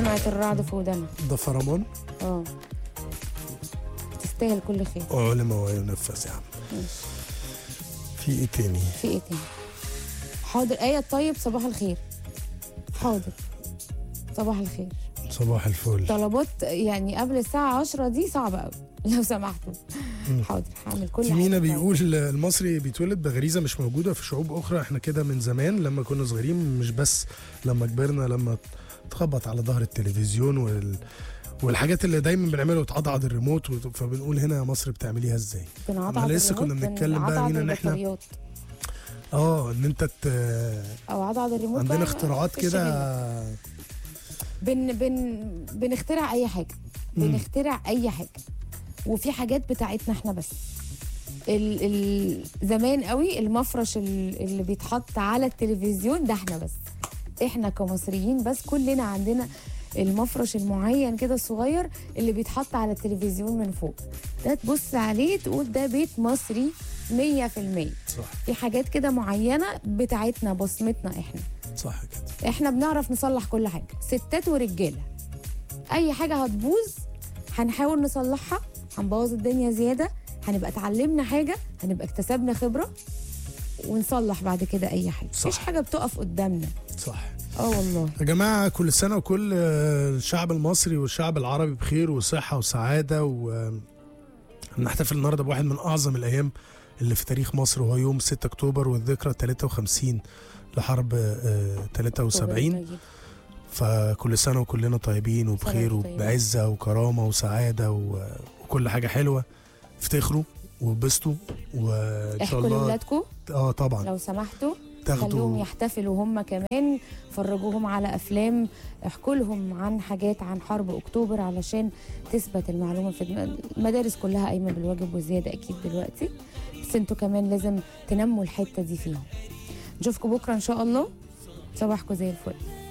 سمعت الرعد في ودنا ده فرمان اه تستاهل كل خير علم وينفس يا عم ماشي. في ايه تاني في ايه تاني حاضر آية الطيب صباح الخير حاضر صباح الخير صباح الفل طلبات يعني قبل الساعة 10 دي صعبة قوي لو سمحتوا مم. حاضر هعمل كل في حاجة مينا طيب. بيقول المصري بيتولد بغريزه مش موجوده في شعوب اخرى احنا كده من زمان لما كنا صغيرين مش بس لما كبرنا لما تخبط على ظهر التلفزيون وال والحاجات اللي دايما بنعملها وتعضعض الريموت وت- فبنقول هنا يا مصر بتعمليها ازاي بنعضعض احنا لسه الريموت، كنا بنتكلم بقى بنعضعض مينا ان احنا البطاريات. اه ان انت ت... او عضعض الريموت عندنا بقى اختراعات في كده الشغل. بن بن بنخترع اي حاجه مم. بنخترع اي حاجه وفي حاجات بتاعتنا احنا بس ال ال زمان قوي المفرش ال- اللي بيتحط على التلفزيون ده احنا بس احنا كمصريين بس كلنا عندنا المفرش المعين كده الصغير اللي بيتحط على التلفزيون من فوق ده تبص عليه تقول ده بيت مصري 100% صح في حاجات كده معينه بتاعتنا بصمتنا احنا صح كده احنا بنعرف نصلح كل حاجه ستات ورجاله اي حاجه هتبوظ هنحاول نصلحها هنبوظ الدنيا زياده هنبقى اتعلمنا حاجه هنبقى اكتسبنا خبره ونصلح بعد كده اي حاجه صح. مفيش حاجه بتقف قدامنا صح اه والله يا جماعة كل سنة وكل آه، الشعب المصري والشعب العربي بخير وصحة وسعادة ونحتفل النهاردة بواحد من أعظم الأيام اللي في تاريخ مصر وهو يوم 6 أكتوبر والذكرى 53 لحرب آه، 73 فكل سنة وكلنا طيبين وبخير سنة وانتم طيبين. وبعزة وكرامة وسعادة و- وكل حاجة حلوة افتخروا وبسطوا وإن شاء احكوا الله لاولادكم اه طبعا لو سمحتوا خلوهم تاخدوا يحتفلوا هم كمان فرجوهم على افلام احكوا لهم عن حاجات عن حرب اكتوبر علشان تثبت المعلومه في دماغ المدارس كلها قايمه بالواجب وزياده اكيد دلوقتي بس انتوا كمان لازم تنموا الحته دي فيهم نشوفكم بكره ان شاء الله صباحكم زي الفل